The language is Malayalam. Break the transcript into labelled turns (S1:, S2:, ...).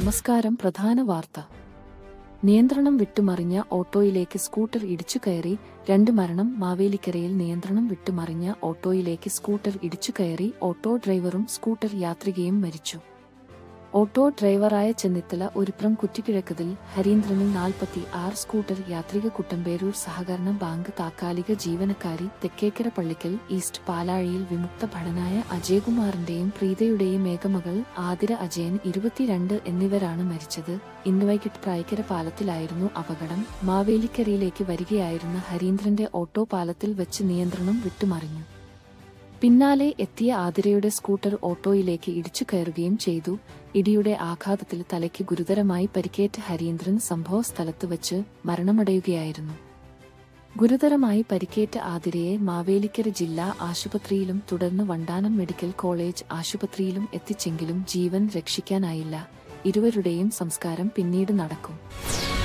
S1: നമസ്കാരം പ്രധാന വാർത്ത നിയന്ത്രണം വിട്ടുമറിഞ്ഞ ഓട്ടോയിലേക്ക് സ്കൂട്ടർ ഇടിച്ചു കയറി രണ്ട് മരണം മാവേലിക്കരയിൽ നിയന്ത്രണം വിട്ടുമറിഞ്ഞ ഓട്ടോയിലേക്ക് സ്കൂട്ടർ ഇടിച്ചു കയറി ഓട്ടോ ഡ്രൈവറും സ്കൂട്ടർ യാത്രികയും മരിച്ചു ഓട്ടോ ഡ്രൈവറായ ചെന്നിത്തല ഒരുപ്രം കുറ്റിക്കിഴക്കതിൽ ഹരീന്ദ്രനിൽ നാൽപ്പത്തി ആറ് സ്കൂട്ടർ യാത്രിക കുട്ടമ്പേരൂർ സഹകരണ ബാങ്ക് താൽക്കാലിക ജീവനക്കാരി തെക്കേക്കര പള്ളിക്കൽ ഈസ്റ്റ് പാലാഴിയിൽ വിമുക്ത ഭടനായ അജയകുമാറിന്റെയും പ്രീതയുടെയും ഏകമകൾ ആതിര അജയൻ ഇരുപത്തിരണ്ട് എന്നിവരാണ് മരിച്ചത് ഇന്ന് വൈകിട്ട് പ്രായക്കര പാലത്തിലായിരുന്നു അപകടം മാവേലിക്കരയിലേക്ക് വരികയായിരുന്ന ഹരീന്ദ്രന്റെ ഓട്ടോ പാലത്തിൽ വെച്ച് നിയന്ത്രണം വിട്ടുമറിഞ്ഞു പിന്നാലെ എത്തിയ ആതിരയുടെ സ്കൂട്ടർ ഓട്ടോയിലേക്ക് ഇടിച്ചു കയറുകയും ചെയ്തു ഇടിയുടെ ആഘാതത്തിൽ തലയ്ക്ക് ഗുരുതരമായി പരിക്കേറ്റ ഹരീന്ദ്രൻ സംഭവ സ്ഥലത്ത് വച്ച് മരണമടയുകയായിരുന്നു ഗുരുതരമായി പരിക്കേറ്റ ആതിരയെ മാവേലിക്കര ജില്ലാ ആശുപത്രിയിലും തുടർന്ന് വണ്ടാനം മെഡിക്കൽ കോളേജ് ആശുപത്രിയിലും എത്തിച്ചെങ്കിലും ജീവൻ രക്ഷിക്കാനായില്ല ഇരുവരുടെയും സംസ്കാരം പിന്നീട് നടക്കും